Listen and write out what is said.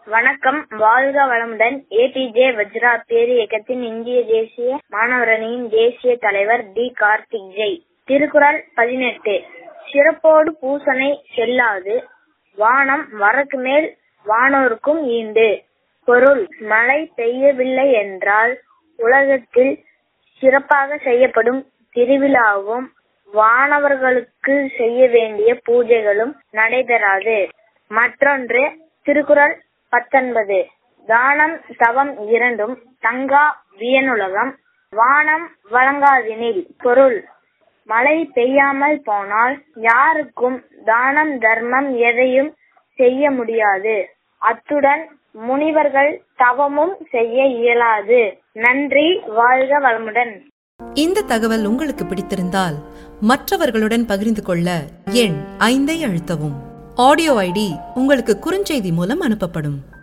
வணக்கம் வாழ்க வளமுடன் ஏபிஜே வஜ்ரா பேரு இயக்கத்தின் இந்திய தேசிய மாணவரணியின் தேசிய தலைவர் டி கார்த்திக் ஜெய் திருக்குறள் பதினெட்டு சிறப்போடு பூசனை செல்லாது வானம் வரக்கு மேல் வானோருக்கும் ஈண்டு பொருள் மழை பெய்யவில்லை என்றால் உலகத்தில் சிறப்பாக செய்யப்படும் திருவிழாவும் வானவர்களுக்கு செய்ய வேண்டிய பூஜைகளும் நடைபெறாது மற்றொன்று திருக்குறள் பத்தொன்பது தானம் தவம் இரண்டும் தங்கா வியனுலகம் வானம் வழங்காதெனில் பொருள் மழை பெய்யாமல் போனால் யாருக்கும் தானம் தர்மம் எதையும் செய்ய முடியாது அத்துடன் முனிவர்கள் தவமும் செய்ய இயலாது நன்றி வாழ்க வளமுடன் இந்த தகவல் உங்களுக்கு பிடித்திருந்தால் மற்றவர்களுடன் பகிர்ந்து கொள்ள எண் ஐந்தை அழுத்தவும் ஆடியோ ஐடி உங்களுக்கு குறுஞ்செய்தி மூலம் அனுப்பப்படும்